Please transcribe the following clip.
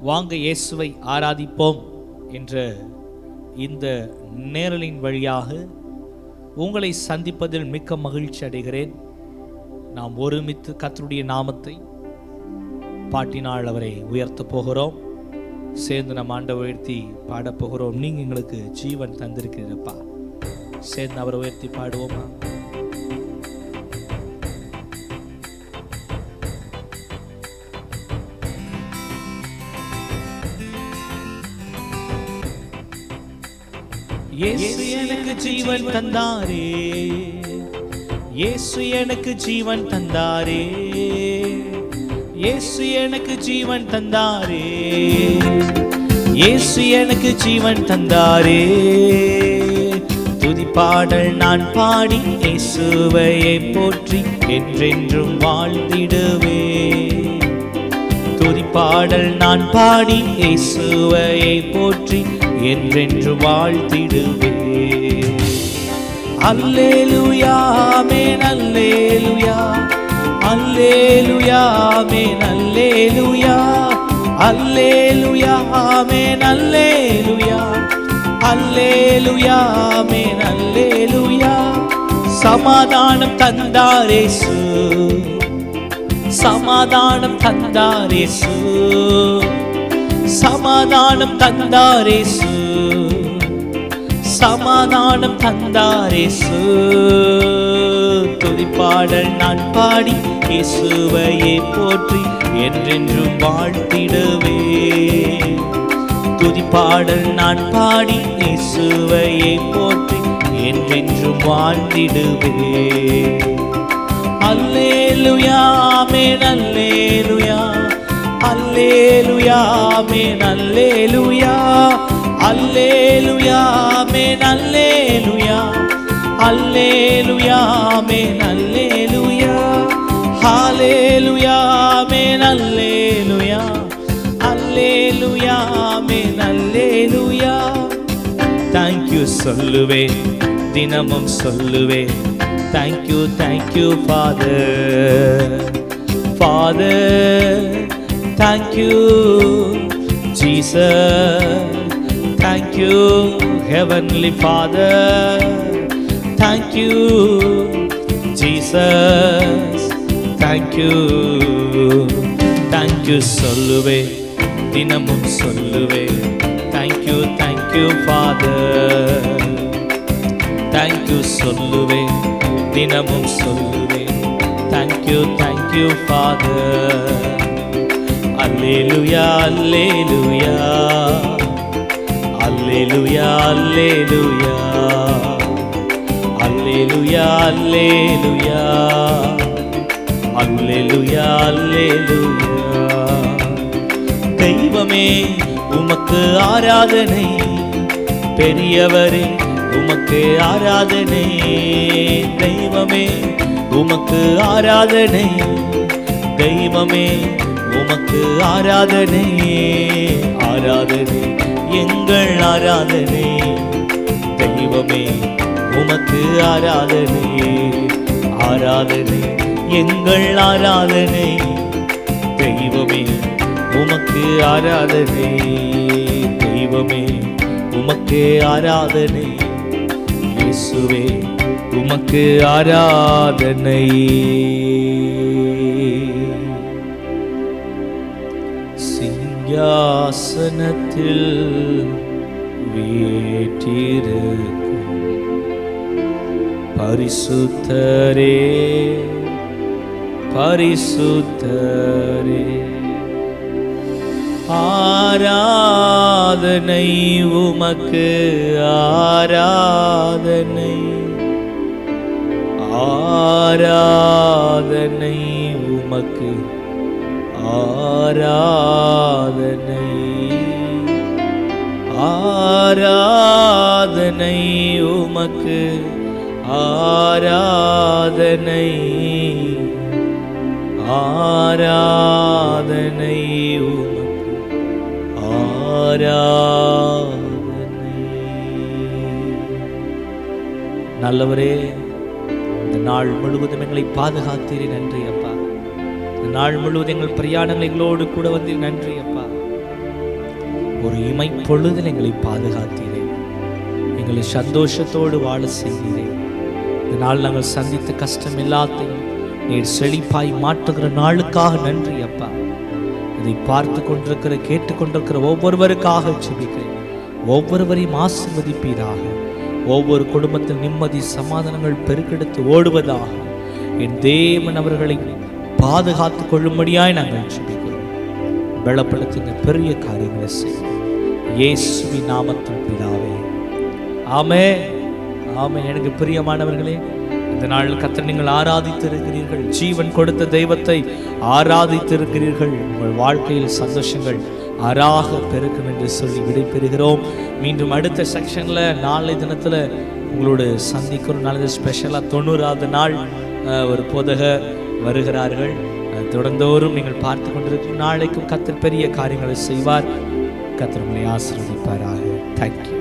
வாங்க இயேசுவை ஆராதிப்போம் என்ற இந்த நேரலின் வழியாக உங்களை சந்திப்பதில் மிக்க மகிழ்ச்சி அடைகிறேன் நாம் ஒருமித்து கர்த்தருடைய நாமத்தை பாட்டினால் அவரை உயர்த்தப் போகிறோம் சேர்ந்து நம்ம ஆண்டவரை உயர்த்தி பாடப் போகிறோம் நீங்க எங்களுக்கு ஜீவன் தந்திருக்கிறப்பா சேர்ந்து அவரை உயர்த்தி பாடுவோமா இயேசு எனக்கு ஜீவன் தந்தாரே இயேசு எனக்கு ஜீவன் தந்தாரே இயேசு எனக்கு ஜீவன் தந்தாரே இயேசு எனக்கு ஜீவன் தந்தாரே துதிப்பாடல் நான் பாடி இயேசுவையை போற்றி என்றென்றும் வாழ்ந்திடுவே துதிப்பாடல் நான் பாடி இயேசுவையை போற்றி என்றென்று வாழ்த்திடுவே அல்லேலுயா ஆமென் அல்லேலுயா அல்லேலுயா ஆமென் அல்லேலுயா அல்லேலுயா ஆமென் அல்லேலுயா அல்லேலுயா ஆமென் அல்லேலுயா சமாதானம் தந்தாரேசு சமாதானம் தந்தாரேசு சமாதானம் தந்தாரேசு சமாதானம் தந்தாரேசு துதிப்பாடல் நான் பாடி இயேசுவையே போற்றி என்றென்றும் வாழ்த்திடுவே துதிப்பாடல் நான் பாடி இயேசுவையே போற்றி என்றென்றும் வாழ்ந்திடுவே அல்லேலுயா ஆமென் அல்லேலுயா அல்லேலுயா ஆமென் அல்லேலுயா அல்லேலுயா ஆமென் அல்லேலுயா அல்லேலுயா ஆமென் அல்லேலுயா ஹalleluya ஆமென் அல்லேலுயா அல்லேலுயா ஆமென் அல்லேலுயா தேங்க்யூ சொல்லுவேன் தினமும் சொல்லுவேன் thank you thank you father father thank you Jesus thank you heavenly father thank you Jesus thank you thank you சொல்லுவேன் தினமும் சொல்லுவேன் தேங்க்யூ தேங்க்யூ ஃபாதர் தேங்க்யூ சொல்லுவேன் தினமும் சொல்லுவேன் தேங்க்யூ தேங்க்யூ ஃபாதர் அல்லேலுயா அல்லேலுயா அல்லேலுயா அல்லேலுயா அல்லேலுயா அல்லேலுயா அல்லேலுயா அல்லேலுயா தெய்வமே உமக்கு ஆராதனை பெரியவரே உமக்கு ஆராதனை தெய்வமே உமக்கு ஆராதனை தெய்வமே உமக்கு ஆராதனை ஆராதனை எங்கள் ஆராதனை தெய்வமே உமக்கு ஆராதனை ஆராதனை எங்கள் ஆராதனை தெய்வமே உமக்கு ஆராதனை தெய்வமே உமக்கு ஆராதனை இயேசுவே உமக்கு ஆராதனை சிங்காசனத்தில் வீற்றிருக்கும் பரிசுத்தரே பரிசுத்தரே ஆராதனை உமக்கு ஆராதனை ஆராதனை உமக்கு ஆராதனை ஆராதனை உமக்கு ஆராதனை ஆராதனை உமக்கு ஆராதனை நல்லவரே இந்த நாள் முழுவதும் எங்களை பாதுகாத்தீரே நன்றி அப்பா இந்த நாள் முழுவதும் எங்கள் பிரயாணங்கள் எங்களோடு கூட வந்தீர் நன்றி அப்பா ஒரு இமை பொழுதில் எங்களை பாதுகாத்தீரே எங்களை சந்தோஷத்தோடு வாழ செய்தீரே இந்த நாள் நாங்கள் சந்தித்த கஷ்டம் எல்லாத்தையும் நீர் செழிப்பாய் மாற்றுகிற நாளுக்காக நன்றி அப்பா இதை பார்த்து கொண்டிருக்கிற கேட்டுக்கொண்டிருக்கிற ஒவ்வொருவருக்காக ஜெபிக்கிறேன் ஒவ்வொருவரையும் ஆசிர்வதிப்பீராக ஒவ்வொரு குடும்பத்தில் நிம்மதி சமாதானங்கள் பெருக்கெடுத்து ஓடுவதாக என் தேவன் அவர்களை பாதுகாத்துக் கொள்ளும்படியாய் நாங்கள் ஜெபிக்கிறோம் பலப்படுத்துங்க பெரிய காரியங்களை செய்யும் இயேசுவின் நாமத்தில் பிதாவே ஆமே ஆமே எனக்கு பிரியமானவர்களே இந்த நாள் கத்தர் நீங்கள் ஆராதித்திருக்கிறீர்கள் ஜீவன் கொடுத்த தெய்வத்தை ஆராதித்திருக்கிறீர்கள் உங்கள் வாழ்க்கையில் சந்தோஷங்கள் அராக பெருக்கும் என்று சொல்லி விடைபெறுகிறோம் மீண்டும் அடுத்த செக்ஷன்ல நாளை தினத்துல உங்களோட சந்திக்கிறோம் நாளைக்கு ஸ்பெஷலாக தொண்ணூறாவது நாள் அஹ், ஒரு போதகர் வருகிறார்கள் அஹ், தொடர்ந்தோறும் நீங்கள் பார்த்து கொண்டிருக்கும் நாளைக்கும் கத்தர் பெரிய காரியங்களை செய்வார் கத்தர் உங்களை ஆசீர்வதிப்பாராக தேங்க்யூ